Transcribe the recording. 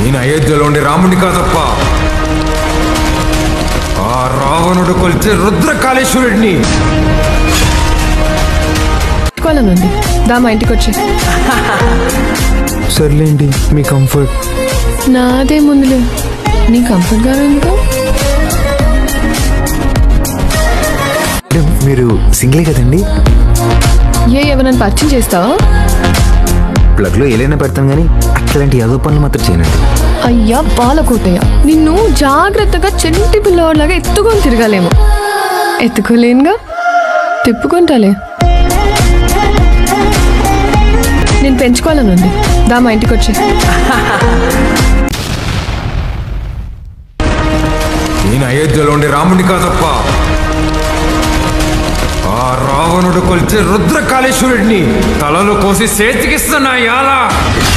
నేను అయోధ్యలో ఉండే రాముడిని కాదప్ప ఆ రావణుడు కొలిచే రుద్రకాళేశ్వరుడిని పెట్టుకోవాలనుంది దా మా ఇంటికి వచ్చి సర్లేండి మీ కంఫర్ట్ నాదే ముందులే నీ కంఫర్ట్ గారు ఎందుకు మేడం, మీరు సింగిలే కదండి ఏ ఎవరైనా పరిచయం చేస్తావా ప్లగ్లో ఏలైనా పెడతాం కానీ అట్లాంటి యాదో పనులు మాత్రం చేయనండి అయ్యా పాలకోటయ్య నిన్ను జాగ్రత్తగా చెంటి పిల్లవాడిలాగా ఎత్తుకొని తిరగాలేమో ఎత్తుకోలేనుగా తిప్పుకుంటాలే నేను పెంచుకోవాలనుంది దా మా ఇంటికి వచ్చి నేను అయోధ్యలో ఉండే రాముడిని కాదప్ప ఆ రావణుడు కొలిచే రుద్రకాళేశ్వరుడిని తలలు కోసి చేతికిస్తున్నా యాలా